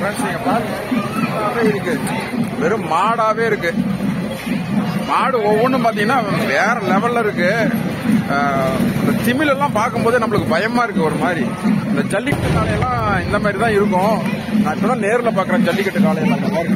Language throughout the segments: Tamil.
ஃப்ரெண்ட்ஸ் நீங்க பாருங்க மாடாவே இருக்கு வெறும் மாடாவே இருக்கு மாடு ஒவ்வொன்றும் பார்த்தீங்கன்னா வேற லெவல்ல இருக்கு ஆஹ் இந்த திமில் எல்லாம் பார்க்கும்போதே நம்மளுக்கு பயமா இருக்கு ஒரு மாதிரி இந்த ஜல்லிக்கட்டு காலையெல்லாம் இந்த மாதிரி தான் இருக்கும் நான் இப்பதான் நேர்ல பாக்குறேன் ஜல்லிக்கட்டு காலையெல்லாம் இந்த மாதிரி.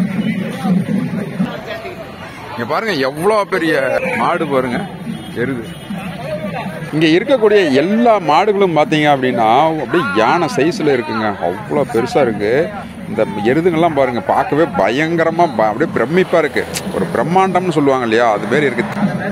இங்க பாருங்க எவ்வளவு பெரிய மாடு பாருங்க எருது இங்க இருக்கக்கூடிய எல்லா மாடுகளும் பாத்தீங்க அப்படின்னா அப்படியே யானை சைஸ்ல இருக்குங்க அவ்வளோ பெருசா இருக்கு இந்த எருதுங்கெல்லாம் பாருங்க பார்க்கவே பயங்கரமா ப- அப்படியே பிரமிப்பா இருக்கு ஒரு பிரம்மாண்டம்னு சொல்லுவாங்க இல்லையா அது மாதிரி இருக்கு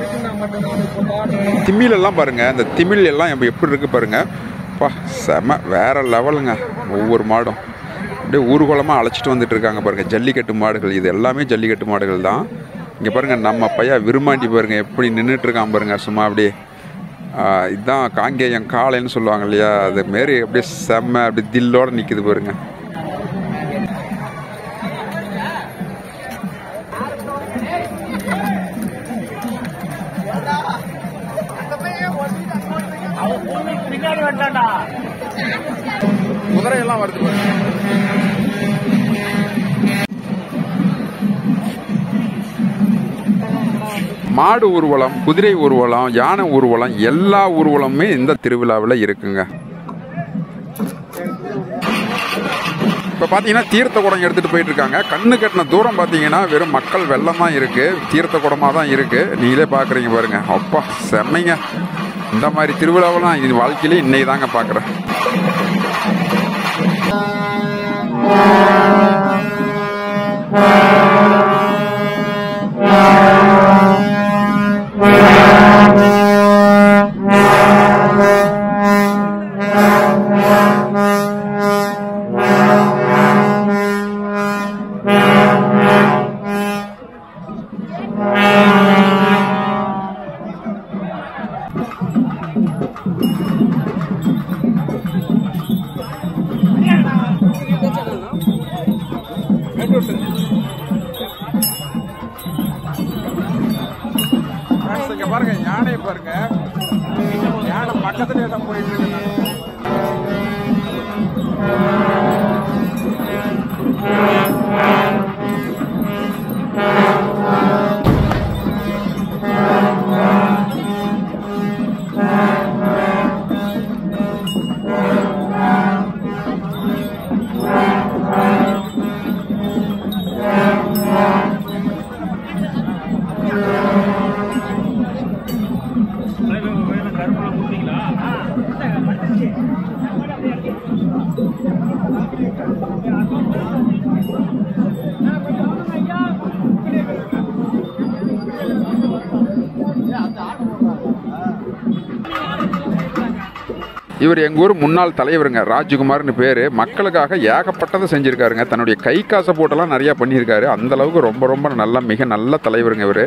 திமில் எல்லாம் பாருங்க இந்த திமில் எல்லாம் இப்ப எப்படி இருக்கு பாருங்க பா செம வேற லெவலுங்க ஒவ்வொரு மாடும் அப்படியே ஊர்வலமாக அழைச்சிட்டு வந்துட்டு இருக்காங்க பாருங்க ஜல்லிக்கட்டு மாடுகள் இது எல்லாமே ஜல்லிக்கட்டு மாடுகள் தான் இங்கே பாருங்க நம்ம பையன் விரும்மாண்டி பாருங்க எப்படி நின்றுட்டு இருக்கான் பாருங்க சும்மா அப்படியே ஆஹ் இதுதான் காங்கேயம் காளைன்னு சொல்லுவாங்க இல்லையா அது மாரி அப்படியே செம்ம அப்படி தில்லோட நிற்குது பாருங்க பின்னாடி வந்துட்டான்டா குதிரையெல்லாம் வருது பாருங்க. மாடு ஊர்வலம் குதிரை ஊர்வலம் யானை ஊர்வலம் எல்லா ஊர்வலமுமே இந்த திருவிழாவில் இருக்குங்க இப்போ பார்த்தீங்கன்னா தீர்த்த குடம் எடுத்துகிட்டு போயிட்டு இருக்காங்க கண்ணு கட்டின தூரம் பார்த்தீங்கன்னா வெறும் மக்கள் வெள்ளம் தான் இருக்குது தீர்த்த குடமாக தான் இருக்குது நீங்களே பார்க்குறீங்க பாருங்க அப்பா செம்மைங்க இந்த மாதிரி திருவிழாவெல்லாம் இது வாழ்க்கையிலே இன்னைக்கு தாங்க பார்க்குறேன் Friends, இங்க பாருங்க யானை பாருங்க யானை பக்கத்துல தான் போயிட்டு இருக்கு கருப்புல குத்திங்களா இவர் எங்க ஊர் முன்னாள் தலைவருங்க ராஜ்குமார்னு பேரு மக்களுக்காக ஏகப்பட்டதை செஞ்சிருக்காருங்க தன்னுடைய கை காசை போட்டெல்லாம் நிறைய பண்ணியிருக்காரு அந்த அளவுக்கு ரொம்ப ரொம்ப நல்ல மிக நல்ல தலைவருங்க இவரு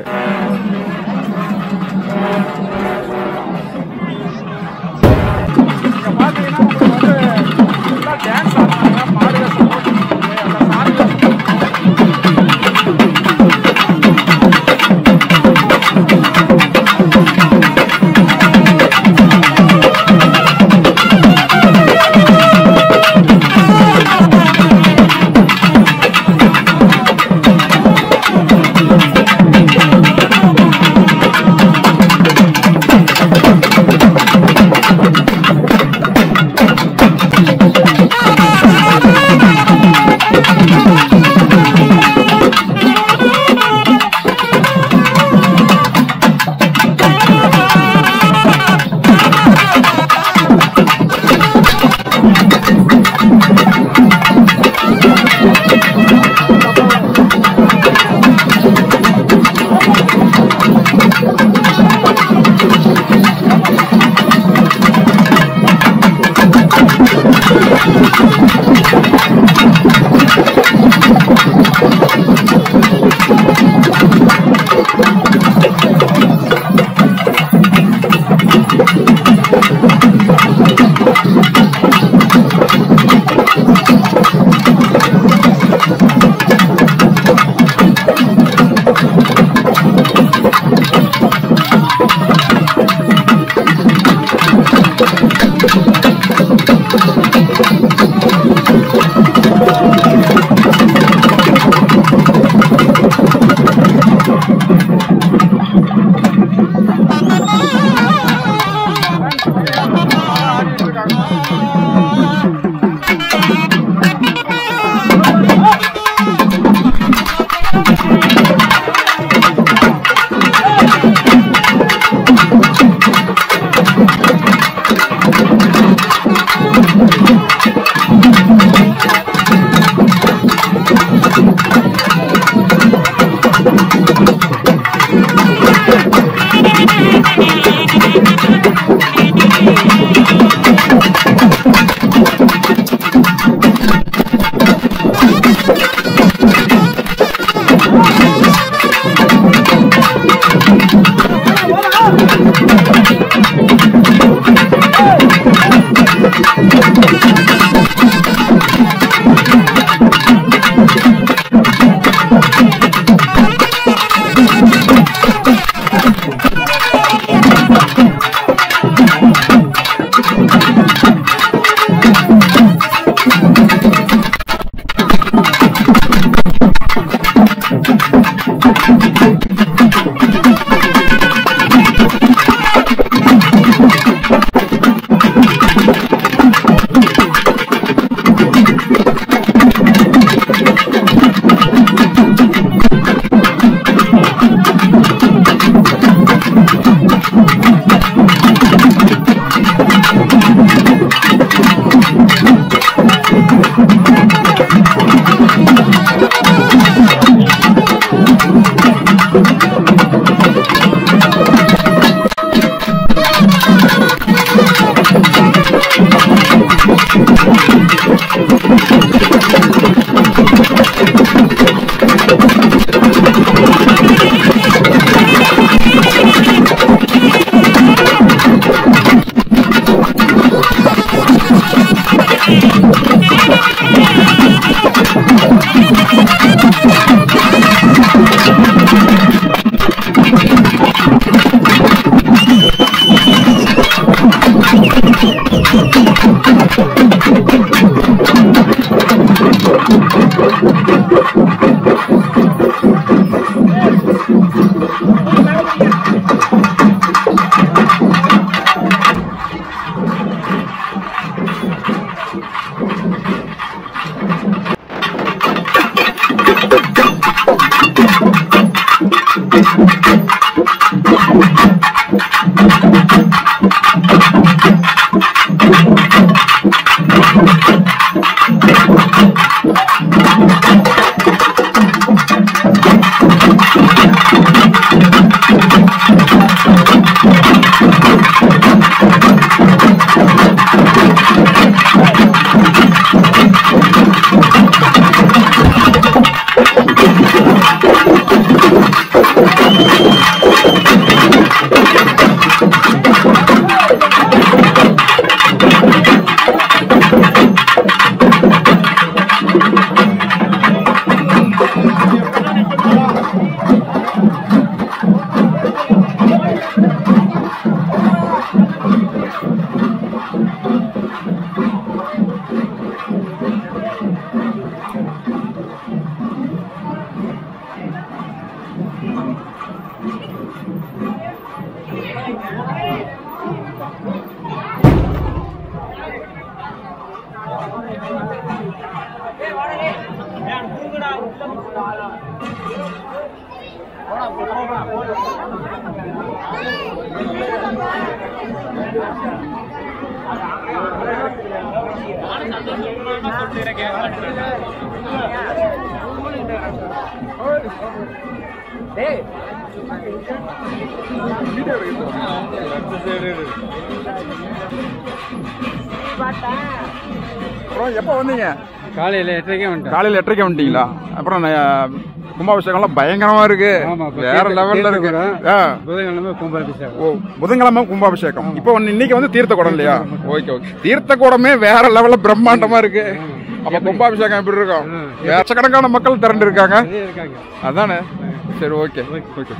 அப்புறம் எப்போ வந்தீங்க காலையில் எட்டரைக்கே வந்துட்டேன் காலையில் எட்டரைக்கு வந்துட்டீங்களா அப்புறம் நான் கும்பாபிஷேகம்லாம் பயங்கரமா இருக்கு ஆமா, இப்ப வேற தீர்த்த- லெவல்ல இருக்கு தீர்த்த ஆ. புதன்கிழமை கும்பாபிஷேகம் ஓ புதன்கிழமை கும்பாபிஷேகம் இப்போ வந்து இன்னைக்கு வந்து தீர்த்த குடம் இல்லையா ஓகே ஓகே தீர்த்த குடமே வேற லெவல்ல பிரம்மாண்டமா இருக்கு அப்ப கும்பாபிஷேகம் எப்படி இருக்கும் லட்சக்கணக்கான மக்கள் திரண்டு இருக்காங்க நிறைய இருக்காங்க அதானே சரி ஓகே ஓகே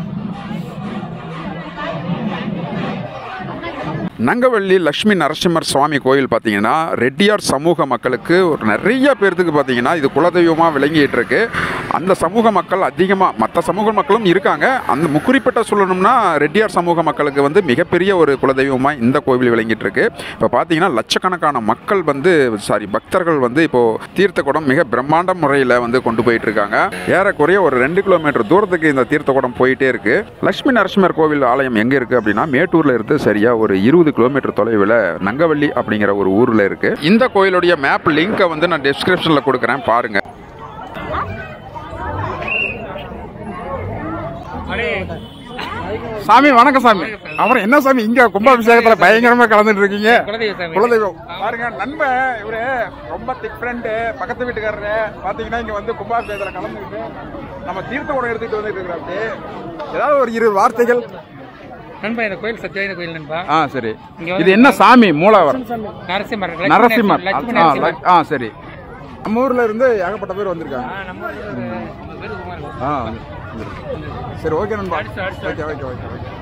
நங்கவள்ளி லக்ஷ்மி நரசிம்மர் சுவாமி கோயில் பார்த்தீங்கன்னா ரெட்டியார் சமூக மக்களுக்கு ஒரு நிறைய பேர்த்துக்கு பார்த்தீங்கன்னா இது குலதெய்வமாக விளங்கிட்டு இருக்கு அந்த சமூக மக்கள் அதிகமாக மற்ற சமூக மக்களும் இருக்காங்க அந்த முக்குறிப்பிட்ட சொல்லணும்னா ரெட்டியார் சமூக மக்களுக்கு வந்து மிகப்பெரிய ஒரு குலதெய்வமாக இந்த கோவில் விளங்கிட்டு இருக்கு இப்போ பார்த்தீங்கன்னா லட்சக்கணக்கான மக்கள் வந்து சாரி பக்தர்கள் வந்து இப்போ தீர்த்த குடம் மிக பிரம்மாண்ட முறையில் வந்து கொண்டு போயிட்டு இருக்காங்க ஏறக்குறைய ஒரு ரெண்டு கிலோமீட்டர் தூரத்துக்கு இந்த தீர்த்த குடம் போயிட்டே இருக்கு லட்சுமி நரசிம்மர் கோவில் ஆலயம் எங்க இருக்கு அப்படின்னா மேட்டூர்ல இருந்து சரியா ஒரு இருபது கிலோமீட்டர் தொலைவில் நங்கவள்ளி அப்படிங்கிற ஒரு ஊர்ல இருக்கு இந்த கோயிலுடைய மேப் லிங்கை வந்து நான் டிஸ்கிரிப்ஷன்ல கொடுக்குறேன் பாருங்க சாமி வணக்கம் சாமி அப்புறம் என்ன சாமி இங்க கும்பாபிஷேகத்துல பயங்கரமா கலந்துட்டு இருக்கீங்க குலதெய்வம் பாருங்க நண்பன் இவரு ரொம்ப திக் ஃப்ரெண்டு பக்கத்து வீட்டுக்காரரு பாத்தீங்கன்னா இங்க வந்து கும்பாபிஷேகத்துல கலந்துக்கிட்டு நம்ம தீர்த்த குடம் எடுத்துட்டு வந்துட்டு இருக்கிறாரு ஏதாவது ஒரு இரு வார்த்தைகள் நண்பா இந்த கோயில் சத்தியாயுத கோயில் நண்பா ஆ சரி இது என்ன சாமி மூலவர் நரசிம்மர் நரசிம்மர் லட்சுமி ஆ, நரசிம்மர் லக்- ஆ சரி நம்ம ஊர்ல இருந்து ஏகப்பட்ட பேர் வந்திருக்காங்க நம்ம ஊர்ல ஒரு வேலுக்குமார் ஆ சரி ஓகே நண்பா ஓகே ஓகே ஓகே ஓகே